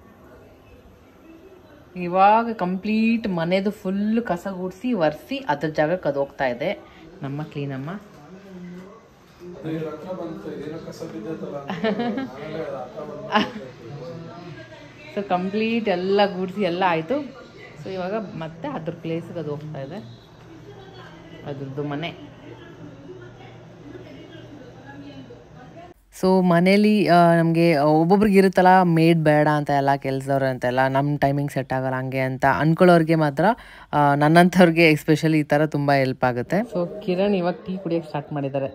ಇವಾಗ ಕಂಪ್ಲೀಟ್ ಮನೆದು ಫುಲ್ ಕಸ ಗುಡಿಸಿ ಒರೆಸಿ ಅದ್ರ ಜಾಗಕ್ಕೆ ಅದು ಹೋಗ್ತಾ ಇದೆ ನಮ್ಮ ಕ್ಲೀನಮ್ಮ ಸೊ ಕಂಪ್ಲೀಟ್ ಎಲ್ಲ ಗುಡಿಸಿ ಎಲ್ಲ ಆಯಿತು ಸೊ ಇವಾಗ ಮತ್ತೆ ಅದ್ರ ಪ್ಲೇಸಿಗೆ ಅದು ಹೋಗ್ತಾ ಇದೆ ಅದ್ರದ್ದು ಮನೆ ಸೊ ಮನೇಲಿ ನಮಗೆ ಒಬ್ಬೊಬ್ರಿಗೆ ಇರುತ್ತಲ್ಲ ಮೇಡ್ ಬೇಡ ಅಂತ ಎಲ್ಲ ಕೆಲಸದವ್ರು ಅಂತೆಲ್ಲ ನಮ್ಮ ಟೈಮಿಂಗ್ ಸೆಟ್ ಆಗಲ್ಲ ಹಂಗೆ ಅಂತ ಅನ್ಕೊಳ್ಳೋರಿಗೆ ಮಾತ್ರ ಆ, ನನ್ನಂಥವ್ರಿಗೆ ಎಸ್ಪೆಷಲಿ ಈ ಥರ ತುಂಬ ಹೆಲ್ಪ್ ಆಗುತ್ತೆ ಸೊ ಕಿರಣ್ ಇವಾಗ ಟೀ ಕುಡಿಯೋಕೆ ಸ್ಟಾರ್ಟ್ ಮಾಡಿದ್ದಾರೆ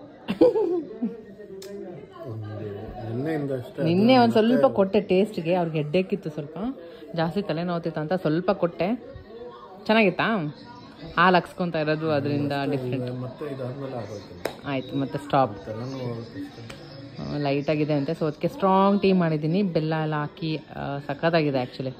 ನಿನ್ನೆಯಿಂದ ಅಷ್ಟೇ ನಿನ್ನೆ ಒಂದು ಸ್ವಲ್ಪ ಕೊಟ್ಟೆ ಟೇಸ್ಟ್ಗೆ ಅವ್ರಿಗೆ ಹೆಡ್ಡೇಕಿತ್ತು ಸ್ವಲ್ಪ ಜಾಸ್ತಿ ತಲೆನೋವ್ತಿತ್ತು ಅಂತ ಸ್ವಲ್ಪ ಕೊಟ್ಟೆ ಚೆನ್ನಾಗಿತ್ತಾ ಹಾಲು ಹಾಕ್ಸ್ಕೊತಾ ಇರೋದು ಅದರಿಂದ ಡಿಫ್ರೆಂಟ್ ಮತ್ತೆ ಇದಾದ್ಮೇಲೆ ಆಗೋಯ್ತು ಆಯ್ತು ಮತ್ತೆ ಸ್ಟಾಪ್ ತಲೆನೋವು ಲೈಟ್ ಆಗಿದೆ ಅಂತೆ ಸೊ ಅದಕ್ಕೆ ಸ್ಟ್ರಾಂಗ್ ಟೀ ಮಾಡಿದ್ದೀನಿ ಬೆಲ್ಲ ಎಲ್ಲ ಹಾಕಿ ಆ, ಸಖತ್ತಾಗಿದೆ ಆ್ಯಕ್ಚುಲಿ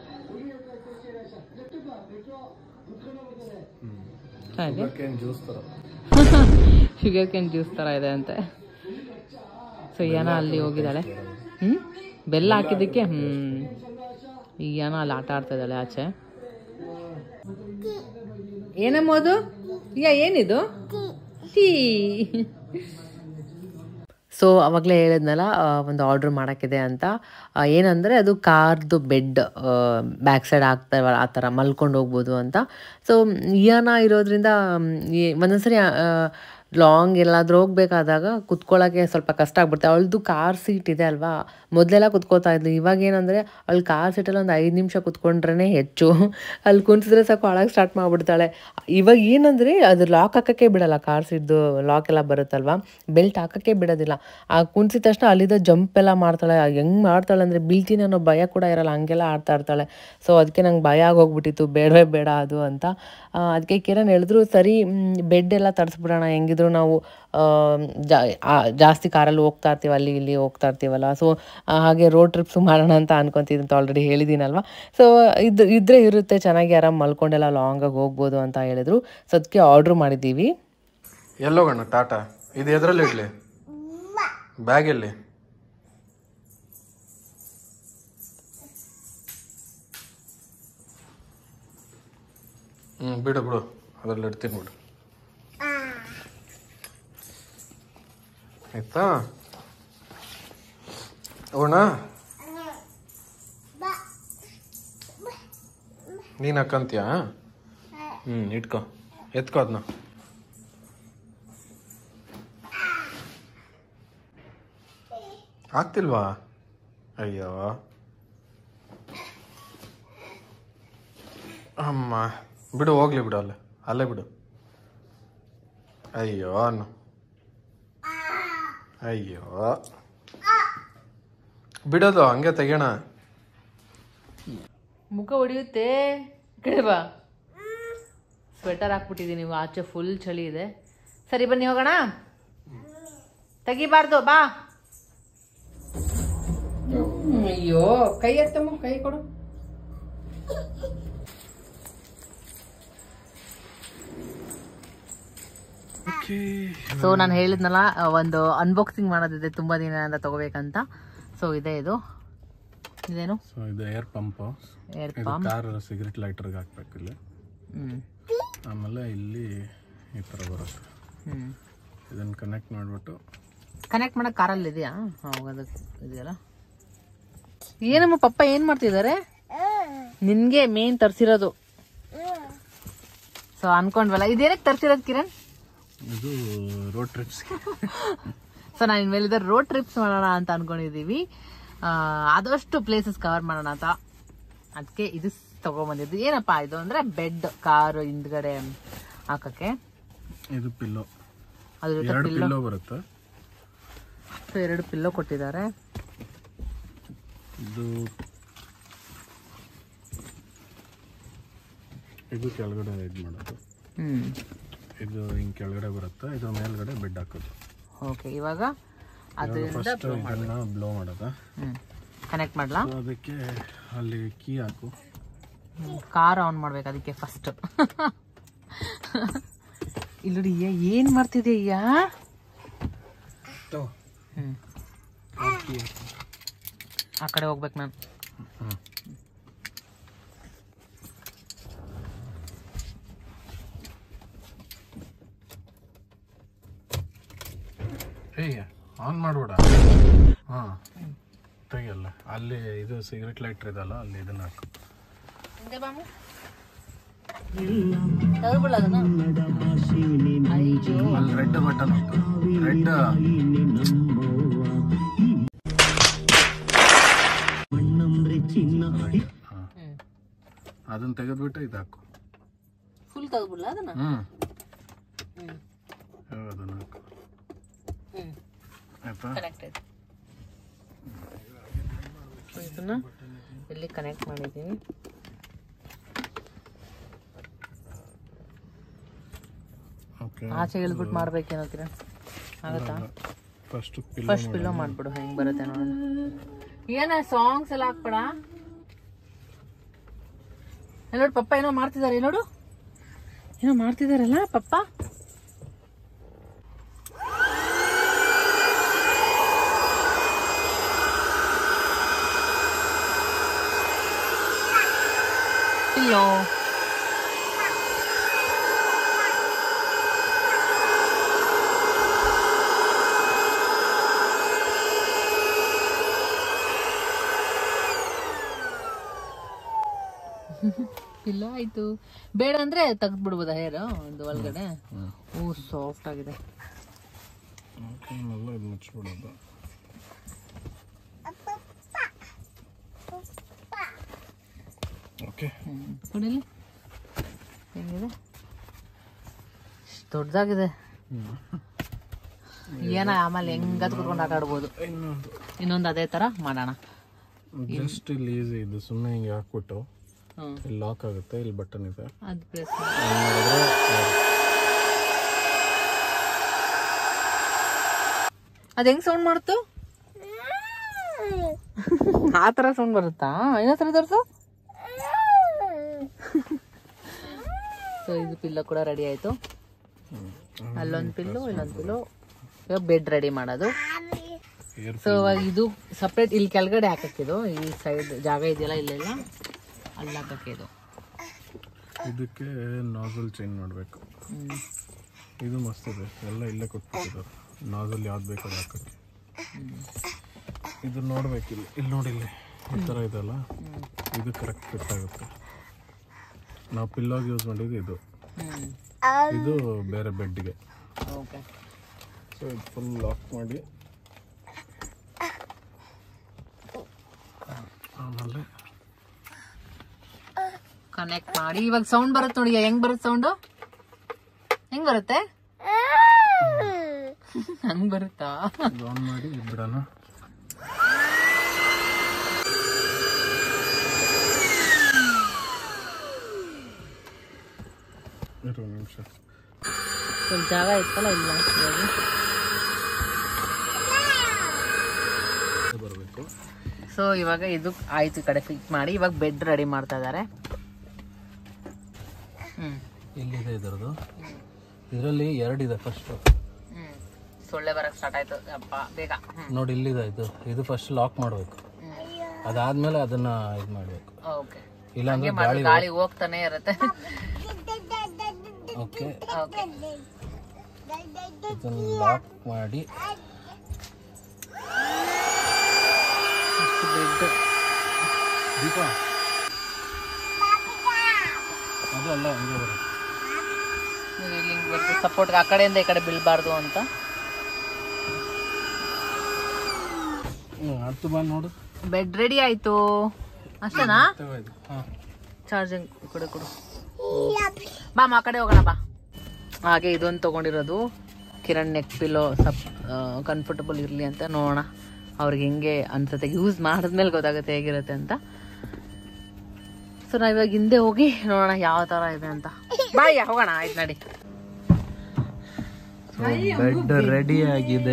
ಚೆನ್ನಾಗಿದೆ ಜ್ಯೂಸ್ ತರ ಶುಗರ್ ಕ್ಯಾನ್ ಜ್ಯೂಸ್ ಥರ ಇದೆ ಅಂತೆ ಸೊ ಯಾನ ಅಲ್ಲಿ ಹೋಗಿದ್ದಾಳೆ ಹ್ಞೂ ಬೆಲ್ಲ ಹಾಕಿದ್ದಕ್ಕೆ ಹ್ಞೂ ಈಗ ಯಾನ ಅಲ್ಲಿ ಆಟ ಆಡ್ತಾ ಇದ್ದಾಳೆ ಆಚೆ ಏನಮ್ಮೋದು ಈಗ ಏನಿದು ಟೀ ಸೊ ಅವಾಗಲೇ ಹೇಳಿದ್ನಲ್ಲ ಆ, ಒಂದು ಆರ್ಡ್ರ್ ಮಾಡೋಕ್ಕಿದೆ ಅಂತ ಆ, ಏನಂದರೆ ಅದು ಕಾರ್ದು ಬೆಡ್ ಬ್ಯಾಕ್ ಸೈಡ್ ಆಗ್ತಾವಲ್ಲ ಆ ಥರ ಮಲ್ಕೊಂಡು ಹೋಗ್ಬೋದು ಅಂತ ಸೊ ಇಯಾನ ಇರೋದ್ರಿಂದ ಮ್, ಈ ಒಂದೊಂದ್ಸರಿ ಲಾಂಗ್ ಎಲ್ಲಾದ್ರೂ ಹೋಗ್ಬೇಕಾದಾಗ ಕುತ್ಕೊಳ್ಳೋಕ್ಕೆ ಸ್ವಲ್ಪ ಕಷ್ಟ ಆಗ್ಬಿಡುತ್ತೆ ಅವಳದು ಕಾರ್ ಸೀಟ್ ಇದೆ ಅಲ್ವಾ ಮೊದಲೆಲ್ಲ ಕುತ್ಕೋತಾ ಇದ್ಲು ಇವಾಗ ಏನಂದರೆ ಅವಳು ಕಾರ್ ಸೀಟಲ್ಲಿ ಒಂದು ಐದು ನಿಮಿಷ ಕುತ್ಕೊಂಡ್ರೇ ಹೆಚ್ಚು ಅಲ್ಲಿ ಕುಂತಿದ್ರೆ ಸಾಕು ಅಳಕ್ಕೆ ಸ್ಟಾರ್ಟ್ ಮಾಡಿಬಿಡ್ತಾಳೆ ಇವಾಗ ಏನಂದರೆ ಅದು ಲಾಕ್ ಹಾಕೋಕ್ಕೆ ಬಿಡಲ್ಲ ಕಾರ್ ಸೀಟ್ದು ಲಾಕ್ ಎಲ್ಲ ಬರುತ್ತಲ್ವಾ ಬೆಲ್ಟ್ ಹಾಕೋಕ್ಕೆ ಬಿಡೋದಿಲ್ಲ ಆ ಕುಂತಿದ ತಕ್ಷಣ ಅಲ್ಲಿದ್ದ ಜಂಪ್ ಎಲ್ಲ ಮಾಡ್ತಾಳೆ ಹೆಂಗೆ ಮಾಡ್ತಾಳೆ ಅಂದರೆ ಬೀಳ್ತೀನಿ ಅನ್ನೋ ಭಯ ಕೂಡ ಇರಲ್ಲ ಹಂಗೆಲ್ಲ ಆಡ್ತಾ ಇರ್ತಾಳೆ ಸೊ ಅದಕ್ಕೆ ನಂಗೆ ಭಯ ಆಗೋಗ್ಬಿಟ್ಟಿತ್ತು ಬೇಡವೇ ಬೇಡ ಅದು ಅಂತ ಅದಕ್ಕೆ ಕಿರಣ್ ಹೇಳಿದ್ರು ಸರಿ ಬೆಡ್ ಎಲ್ಲ ತರಿಸ್ಬಿಡೋಣ ಹೆಂಗಿದ್ರು ಎಲ್ಲಾದರೂ ನಾವು ಆಮ್, ಜಾ- ಆ, ಜಾಸ್ತಿ ಕಾರಲ್ಲಿ ಹೋಗ್ತಾ ಇರ್ತೀವಿ ಅಲ್ಲಿ ಇಲ್ಲಿ ಹೋಗ್ತಾ ಇರ್ತೀವಲ್ಲ ಸೊ ಹಾಗೆ ರೋಡ್ ಟ್ರಿಪ್ಸು ಮಾಡೋಣ ಅಂತ ಅನ್ಕೊತಿದ್ದೀನಿ ಅಂತ ಆಲ್ರೆಡಿ ಹೇಳಿದ್ದೀನಲ್ವ ಸೊ ಇದು ಇದ್ರೆ ಇರುತ್ತೆ ಚೆನ್ನಾಗಿ ಆರಾಮ್ ಮಲ್ಕೊಂಡೆಲ್ಲ ಲಾಂಗಾಗಿ ಹೋಗ್ಬೋದು ಅಂತ ಹೇಳಿದ್ರು ಸೊ ಅದಕ್ಕೆ ಆರ್ಡ್ರ್ ಮಾಡಿದ್ದೀವಿ ಎಲ್ಲೋಗೋಣ ಟಾಟಾ ಇದು ಎದ್ರಲ್ಲಿ ಇಡ್ಲಿ ಬ್ಯಾಗ್ ಎಲ್ಲಿ ಹ್ಞೂ ಬಿಡು ಬಿಡು ಅದ್ರಲ್ಲಿ ಇಡ್ತೀನಿ ಬಿಡು ಆಯ್ತಾ ಹೋಗೋಣ ನೀನು ಹಾಕಂತೀಯಾ ಹ್ಞೂ ಇಟ್ಕೋ ಎತ್ಕೋ ಅದನ್ನ ಆಗ್ತಿಲ್ವಾ ಅಯ್ಯೋ ಅಮ್ಮ ಬಿಡು ಹೋಗ್ಲಿ ಬಿಡು ಅಲ್ಲೇ ಅಲ್ಲೇ ಬಿಡು ಅಯ್ಯೋ ಅನ್ನು ಅಯ್ಯೋ ಬಿಡೋದು ಹಂಗೆ ತೆಗೋಣ ಮುಖ ಹೊಡೆಯುತ್ತೆ ಈ ಕಡೆ ಬಾ ಸ್ವೆಟರ್ ಹಾಕ್ಬಿಟ್ಟಿದ್ದೀನಿ ನೀವು ಆಚೆ ಫುಲ್ ಚಳಿ ಇದೆ ಸರಿ ಬನ್ನಿ ಹೋಗೋಣ ತೆಗಿಬಾರ್ದು ಬಾ ಅಯ್ಯೋ ಕೈ ಎತ್ತಮ್ಮ ಕೈ ಕೊಡು ಸೊ ನಾನು ಹೇಳಿದ್ನಲ್ಲ ಆ, ಒಂದು ಅನ್ಬಾಕ್ಸಿಂಗ್ ಮಾಡೋದಿದೆ ತುಂಬಾ ದಿನದಿಂದ ತಗೋಬೇಕಂತ ಸೊ ಇದೆ ಇದು ಇದೇನು ಸೊ ಇದು ಏರ್ ಪಂಪ್ ಏರ್ ಇದು ಕಾರ್ ಸಿಗರೆಟ್ ಲೈಟರ್ಗೆ ಹಾಕ್ಬೇಕು ಇಲ್ಲಿ ಹ್ಮ್ ಆಮೇಲೆ ಇಲ್ಲಿ ಈ ಥರ ಬರುತ್ತೆ ಹ್ಮ್ ಇದನ್ನು ಕನೆಕ್ಟ್ ಮಾಡಿಬಿಟ್ಟು ಕನೆಕ್ಟ್ ಮಾಡಕ್ ಕಾರಲ್ಲಿ ಇದೆಯಾ ಹೋಗೋದು ಇದೆಯಲ್ಲ ಏನಮ್ಮ ಪಪ್ಪ ಏನ್ ಮಾಡ್ತಿದ್ದಾರೆ ನಿನ್ಗೆ ಮೇನ್ ತರ್ಸಿರೋದು ಸೊ ಅನ್ಕೊಂಡ್ವಲ್ಲ ಇದೇನಕ್ಕೆ ತರ್ಸಿರೋದು ಕಿರಣ್ ಇದು ರೋಡ್ ಟ್ರಿಪ್ಸ್ಗೆ ಸೊ ನಾನು ಇನ್ಮೇಲಿದ್ದ ರೋಡ್ ಟ್ರಿಪ್ಸ್ ಮಾಡೋಣ ಅಂತ ಅನ್ಕೊಂಡಿದೀವಿ ಆ, ಆದಷ್ಟು ಪ್ಲೇಸಸ್ ಕವರ್ ಮಾಡೋಣ ಅಂತ ಅದಕ್ಕೆ ಇದು ತಗೊಂಬಂದಿದ್ದು ಏನಪ್ಪಾ ಇದು ಅಂದ್ರೆ ಬೆಡ್ ಕಾರ್ ಹಿಂದ್ಗಡೆ ಹಾಕಕ್ಕೆ ಇದು ಪಿಲ್ಲೋ ಅದ್ರ ಜೊತೆ ಎರಡು ಪಿಲ್ಲೋ ಪಿಲ್ಲೋ ಬರುತ್ತೆ ಸೊ ಎರಡು ಪಿಲ್ಲೋ ಕೊಟ್ಟಿದ್ದಾರೆ ಇದು ಇದು ಕೆಳಗಡೆ ಇದು ಮಾಡೋದು ಹ್ಮ್ ಇದು ಹಿಂಗೆ ಕೆಳಗಡೆ ಬರುತ್ತೆ ಇದು ಮೇಲ್ಗಡೆ ಬೆಡ್ ಹಾಕೋದು ಓಕೆ ಇವಾಗ ಅದರಿಂದ ಫಸ್ಟ್ ಇದನ್ನ ಬ್ಲೋ ಮಾಡೋದು ಹ್ಮ್ ಕನೆಕ್ಟ್ ಮಾಡ್ಲಾ So ಅದಕ್ಕೆ ಅಲ್ಲಿ ಕೀ ಹಾಕು ಕಾರ್ ಆನ್ ಮಾಡ್ಬೇಕು ಅದಕ್ಕೆ ಫಸ್ಟ್ ಇಲ್ಲಿ ಏನ್ ಮಾಡ್ತಿದೀಯ ಹ್ಮ್ ಕೀ ಹಾಕು ಆ ಕಡೆ ಹೋಗ್ಬೇಕು ನಾನು ಏಯ್ ಆನ್ ಮಾಡ್ಬೇಡ ಹಾಂ ತೆಗಿಯಲ್ಲ ಅಲ್ಲಿ ಇದು ಸಿಗರೆಟ್ ಲೈಟ್ರ್ ಇದಲ್ಲ ಅಲ್ಲಿ ಇದನ್ನ ಹಾಕು ಅಲ್ಲಿ ರೆಡ್ ಬಟನ್ ಉಂಟು ರೆಡ್ ಅದನ್ನ ತೆಗೆದ್ಬಿಟ್ಟು ಇದು ಹಾಕು ಫುಲ್ ತೆಗ್ದ್ಬಿಡ್ಲ ಅದನ್ನ ಹ್ಮ್ ಹ್ಮ್ ಇವಾಗ ಅದನ್ನ ಹಾಕು ಹ್ಮ್ ಆಯ್ತಾ ಕನೆಕ್ಟೆಡ್ ಇದನ್ನ ಇಲ್ಲಿ ಕನೆಕ್ಟ್ ಮಾಡಿದ್ದೀನಿ ಓಕೆ ಆಚೆ ಇಳಿದ್ಬಿಟ್ಟು ಮಾಡ್ಬೇಕೇನೋ ಕಿರಣ್ ಆಗತ್ತಾ ಫಸ್ಟ್ ಪಿಲ್ ಫಸ್ಟ್ ಪಿಲ್ಲೋ ಮಾಡ್ಬಿಡು ಹೆಂಗ್ ಬರುತ್ತೆ ನೋಡೋಣ ಏನ ಸಾಂಗ್ಸ್ ಎಲ್ಲ ಹಾಕ್ಬೇಡ ಎಲ್ಲ ನೋಡು ಪಪ್ಪ ಏನೋ ಮಾಡ್ತಿದ್ದಾರೆ ನೋಡು ಏನೋ ಮಾಡ್ತಿದಾರಲ್ಲ ಪಪ್ಪ ಪಿಲ್ಲೋ ಪಿಲ್ಲೋ ಆಯ್ತು ಬೇಡ ಅಂದ್ರೆ ತೆಗ್ದು ಬಿಡ್ಬೋದಾ ಹೇರ್ ಒಂದು ಒಳಗಡೆ ಓ ಸಾಫ್ಟ್ ಆಗಿದೆ ಓಕೆ ಆಮೇಲೆ ಇದು ಮುಚ್ಚಿಬಿಡೋದು ಓಕೆ ಕುಡಿಲಿ ಹೆಂಗಿದೆ ಇಷ್ಟ್ ದೊಡ್ಡದಾಗಿದೆ ಏನ ಆಮೇಲೆ ಹೆಂಗದ್ ಕುತ್ಕೊಂಡು ಆಟ ಆಡ್ಬೋದು ಇನ್ನೊಂದು ಇನ್ನೊಂದು ಅದೇ ತರ ಮಾಡೋಣ ಜಸ್ಟ್ ಇಲ್ಲಿ ಈಸಿ ಇದು ಸುಮ್ಮನೆ ಹಿಂಗೆ ಹಾಕ್ಬಿಟ್ಟು ಹ್ಮ್ ಇಲ್ಲಿ ಲಾಕ್ ಆಗುತ್ತೆ ಇಲ್ಲಿ ಬಟನ್ ಇದೆ ಅದು ಪ್ರೆಸ್ ಅಲ್ಲಿ ಮಾಡಿದ್ರೆ ಅದು ಹೆಂಗ್ ಸೌಂಡ್ ಮಾಡುತ್ತು ಆ ಥರ ಸೌಂಡ್ ಬರುತ್ತಾ ಇನ್ನೊಂದ್ಸಲ ತೋರಿಸು ಸೊ ಇದು ಪಿಲ್ಲ ಕೂಡ ರೆಡಿ ಆಯ್ತು ಅಲ್ಲೊಂದು ಪಿಲ್ಲು ಇಲ್ಲೊಂದು ಪಿಲ್ಲು ಇವಾಗ ಬೆಡ್ ರೆಡಿ ಮಾಡೋದು ಸೊ ಇವಾಗ ಇದು ಸಪ್ರೇಟ್ ಇಲ್ಲಿ ಕೆಳಗಡೆ ಹಾಕಕ್ಕಿದು ಈ ಸೈಡ್ ಜಾಗ ಇದೆಯಲ್ಲ ಇಲ್ಲೆಲ್ಲ ಅಲ್ಲಿ ಹಾಕಕ್ಕೆ ಇದು ಇದಕ್ಕೆ ನಾಸಲ್ ಚೇಂಜ್ ಮಾಡಬೇಕು ಹ್ಮ್. ಇದು ಮಸ್ತ್ ಇದೆ ಎಲ್ಲ ಇಲ್ಲೇ ಕೊಟ್ಬಿಟ್ಟಿದ್ದಾರೆ ನಾಸಲ್ ಯಾವ್ದು ಬೇಕು ಅದು ಹಾಕಕ್ಕೆ ಇದು ನೋಡ್ಬೇಕಿಲ್ಲ ಇಲ್ಲಿ ನೋಡಿಲ್ಲ ಈ ಥರ ಇದೆಲ್ಲ ಇದು ಕರೆಕ್ಟ್ ಫಿಟ್ ಆಗುತ್ತೆ ನಾವು ಪಿಲ್ಲೋಗಿ ಯೂಸ್ ಮಾಡಿದ್ದು ಇದು ಹ್ಮ್ ಇದು ಬೇರೆ ಬೆಡ್ಗೆ ಓಕೆ ಸೊ ಇದು ಫುಲ್ ಲಾಕ್ ಮಾಡಿ ಆಮೇಲೆ ಕನೆಕ್ಟ್ ಮಾಡಿ ಇವಾಗ ಸೌಂಡ್ ಬರುತ್ತೆ ನೋಡಿ ಹೆಂಗ್ ಬರುತ್ತೆ ಸೌಂಡು ಹೆಂಗ್ ಬರುತ್ತೆ ಹಂಗ್ ಬರುತ್ತಾ ಇದು ಆನ್ ಮಾಡಿ ಇದು ಬಿಡೋಣ ಇರು ಒಂದ್ ನಿಮಿಷ ಸ್ವಲ್ಪ ಜಾಗ ಇತ್ತಲ್ಲ ಇಲ್ಲ ಹಾಕಿರೋದು. ಬರಬೇಕು ಸೊ ಇವಾಗ ಇದು ಆಯ್ತು ಈ ಕಡೆ ಫಿಟ್ ಮಾಡಿ ಇವಾಗ ಬೆಡ್ ರೆಡಿ ಮಾಡ್ತಾ ಇದಾರೆ ಹ್ಮ್ ಇಲ್ಲಿದೆ ಇದರದು ಇದರಲ್ಲಿ ಎರಡಿದೆ ಫಸ್ಟ್ ಹ್ಮ್ ಸೊಳ್ಳೆ ಬರಕ್ ಸ್ಟಾರ್ಟ್ ಆಯ್ತು ಅಪ್ಪ ಬೇಗ ಹ್ಮ್ ನೋಡಿ ಇಲ್ಲಿದೆ ಇದು ಇದು ಫಸ್ಟ್ ಲಾಕ್ ಮಾಡಬೇಕು ಅದಾದ್ಮೇಲೆ ಅದನ್ನ ಇದು ಮಾಡಬೇಕು ಓಕೆ ಇಲ್ಲಾಂದ್ರೆ ಗಾಳಿ ಗಾಳಿ ಹೋಗ್ತಾನೆ ಇರುತ್ತೆ ಓಕೆ ಓಕೆ ಇದನ್ನ ಲಾಕ್ ಮಾಡಿ ಬೆಡ್ ದೀಪ ಅದು ಅಲ್ಲ ಹಂಗೆ ಬರುತ್ತೆ ಇಲ್ಲಿ ಬರುತ್ತೆ ಸಪೋರ್ಟ್ ಆ ಕಡೆಯಿಂದ ಈ ಕಡೆ ಬೀಳ್ಬಾರ್ದು ಅಂತ ಹ್ಞೂ ಹತ್ತು ಬಂದು ನೋಡು ಬೆಡ್ ರೆಡಿ ಆಯ್ತು ಅಷ್ಟೇನಾ ಹಾಂ ಚಾರ್ಜಿಂಗ್ ಕೊಡು ಕೊಡು ಬಾ ಮಾ ಕಡೆ ಹೋಗೋಣ ಬಾ ಹಾಗೆ ಇದೊಂದು ತೊಗೊಂಡಿರೋದು ಕಿರಣ್ ನೆಕ್ ಪಿಲೋ ಸಪ್ ಕಂಫರ್ಟಬಲ್ ಇರಲಿ ಅಂತ ನೋಡೋಣ ಅವ್ರಿಗೆ ಹೆಂಗೆ ಅನ್ಸುತ್ತೆ ಯೂಸ್ ಮಾಡಿದ್ಮೇಲೆ ಗೊತ್ತಾಗುತ್ತೆ ಹೇಗಿರುತ್ತೆ ಅಂತ ಸೊ ನಾವು ಇವಾಗ ಹಿಂದೆ ಹೋಗಿ ನೋಡೋಣ ಯಾವ ಥರ ಇದೆ ಅಂತ ಬಾಯ್ಯ ಹೋಗೋಣ ಆಯ್ತು ನಡಿ ಬೆಡ್ ರೆಡಿ ಆಗಿದೆ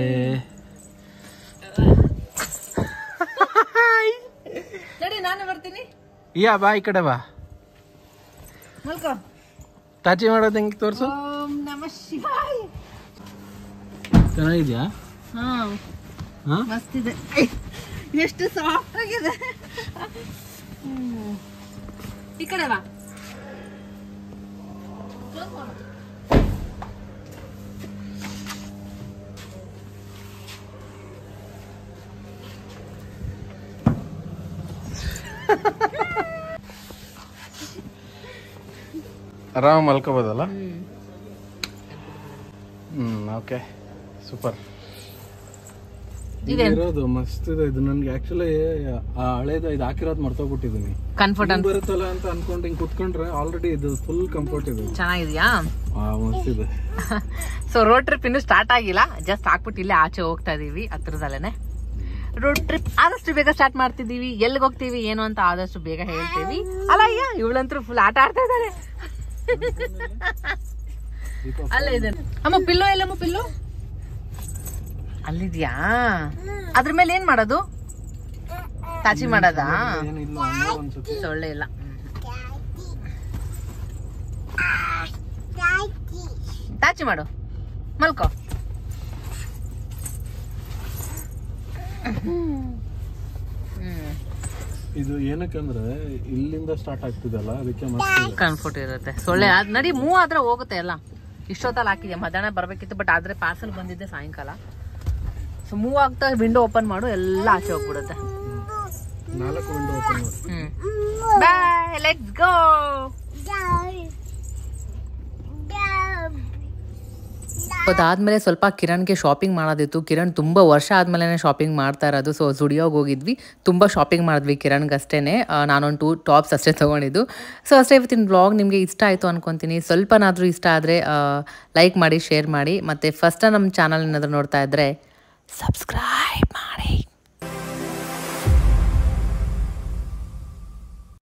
ನಡಿ ನಾನು ಬರ್ತೀನಿ ಯಾ ಬಾ ಈ ಕಡೆ ಬಾ ಮಲ್ಕೋ ಟಾಚಿ ಮಾಡೋದು ಹೆಂಗೆ ತೋರಿಸು ಓಂ ನಮ ಶಿವಾಯ ಚೆನ್ನಾಗಿದ್ಯಾ ಹಾ ಹಾಂ ಮಸ್ತ್ ಇದೆ ಎಷ್ಟು ಸಾಫ್ಟ್ ಆಗಿದೆ ಹ್ಮ್. ಈ ಕಡೆ ಬಾ ಆರಾಮ್ ಮಲ್ಕೋಬೋದಲ್ಲ ಹ್ಞೂ ಓಕೆ ಸೂಪರ್ ಇರೋದು ಮಸ್ತ್ ಇದೆ ಇದು ನನ್ಗೆ ಆಕ್ಚುಲಿ ಆ ಹಳೇದು ಇದು ಹಾಕಿರೋದು ಮರ್ತೋಗ್ಬಿಟ್ಟಿದ್ದೀನಿ ಕನ್ಫರ್ಟ್ ಹಿಂಗ್ ಬರುತ್ತಲ್ಲ ಅಂತ ಅನ್ಕೊಂಡು ಹಿಂಗ್ ಕುತ್ಕೊಂಡ್ರೆ ಆಲ್ರೆಡಿ ಇದು ಫುಲ್ ಕಂಫರ್ಟ್ ಇದೆ ಚೆನ್ನಾಗಿದ್ಯಾ ಆ ಮಸ್ತ್ ಇದೆ ಸೊ ರೋಡ್ ಟ್ರಿಪ್ ಇನ್ನೂ ಸ್ಟಾರ್ಟ್ ಆಗಿಲ್ಲ ಜಸ್ಟ್ ಹಾಕ್ಬಿಟ್ಟು ಇಲ್ಲೇ ಆಚೆ ಹೋಗ್ತಾ ಇದೀವಿ ಹತ್ರದಲ್ಲೇನೆ ರೋಡ್ ಟ್ರಿಪ್ ಆದಷ್ಟು ಬೇಗ ಸ್ಟಾರ್ಟ್ ಮಾಡ್ತಿದೀವಿ ಎಲ್ಲಿಗೆ ಹೋಗ್ತೀವಿ ಏನು ಅಂತ ಆದಷ್ಟು ಬೇಗ ಹೇಳ್ತೀವಿ ಅಲ್ಲ ಅಯ್ಯ ಇವಳಂತೂ ಫುಲ್ ಆಟ ಆಡ್ತಾ ಇದ್ದಾಳೆ ಅಲ್ಲೇ ಇದೆ ಅಮ್ಮ ಪಿಲ್ಲು ಎಲ್ಲಮ್ಮ ಪಿಲ್ಲು ಅಲ್ಲಿದ್ಯಾ ಅದ್ರ ಮೇಲೆ ಏನ್ ಮಾಡೋದು ತಾಚಿ ಮಾಡೋದಾ ಏನಿಲ್ಲ ಅನ್ನೋ ಅನ್ಸುತ್ತೆ ಸೊಳ್ಳೆ ಇಲ್ಲ ತಾಚಿ ಮಾಡು ಮಲ್ಕೋ ಹ್ಮ್ ಇದು ಏನಕ್ಕಂದ್ರೆ ಇಲ್ಲಿಂದ ಸ್ಟಾರ್ಟ್ ಆಗ್ತಿದಲ್ಲ ಅದಕ್ಕೆ ಮಸ್ತ್ ಇದೆ ಕಂಫರ್ಟ್ ಇರುತ್ತೆ ಸೊಳ್ಳೆ ಅದ್ ನಡಿ ಮೂವ್ ಆದ್ರೆ ಹೋಗುತ್ತೆ ಎಲ್ಲ ಇಷ್ಟೊತ್ತಲ್ಲಿ ಹಾಕಿದ್ಯಾ ಮಧ್ಯಾಹ್ನ ಬರ್ಬೇಕಿತ್ತು ಬಟ್ ಆದ್ರೆ ಪಾರ್ಸಲ್ ಬಂದಿದ್ದೆ ಸಾಯಂಕಾಲ ಸೊ ಮೂವ್ ಆಗ್ತಾ ವಿಂಡೋ ಓಪನ್ ಮಾಡು ಎಲ್ಲ ಆಚೆ ಹೋಗ್ಬಿಡುತ್ತೆ ನಾಲ್ಕು ವಿಂಡೋ ಓಪನ್ ಮಾಡಿ ಹ್ಮ್ ಬಾಯ್ ಲೆಟ್ಸ್ ಗೋ ಅದಾದ್ಮೇಲೆ ಸ್ವಲ್ಪ ಕಿರಣ್ಗೆ ಶಾಪಿಂಗ್ ಮಾಡೋದಿತ್ತು ಕಿರಣ್ ತುಂಬ ವರ್ಷ ಆದ್ಮೇಲೆ ಶಾಪಿಂಗ್ ಮಾಡ್ತಾ ಇರೋದು ಸೊ ಜುಡಿಯೋಗೆ ಹೋಗಿದ್ವಿ ತುಂಬ ಶಾಪಿಂಗ್ ಮಾಡಿದ್ವಿ ಕಿರಣ್ಗಷ್ಟೇ ನಾನೊಂದು ಟೂ ಟಾಪ್ಸ್ ಅಷ್ಟೇ ತೊಗೊಂಡಿದ್ದು ಸೊ ಅಷ್ಟೇ ಇವತ್ತಿನ ಬ್ಲಾಗ್ ನಿಮಗೆ ಇಷ್ಟ ಆಯಿತು ಅನ್ಕೊತೀನಿ ಸ್ವಲ್ಪನಾದರೂ ಇಷ್ಟ ಆದರೆ ಲೈಕ್ ಮಾಡಿ ಶೇರ್ ಮಾಡಿ ಮತ್ತು ಫಸ್ಟ್ ನಮ್ಮ ಚಾನಲ್ ಏನಾದರೂ ನೋಡ್ತಾ ಇದ್ದರೆ ಸಬ್ಸ್ಕ್ರೈಬ್ ಮಾಡಿ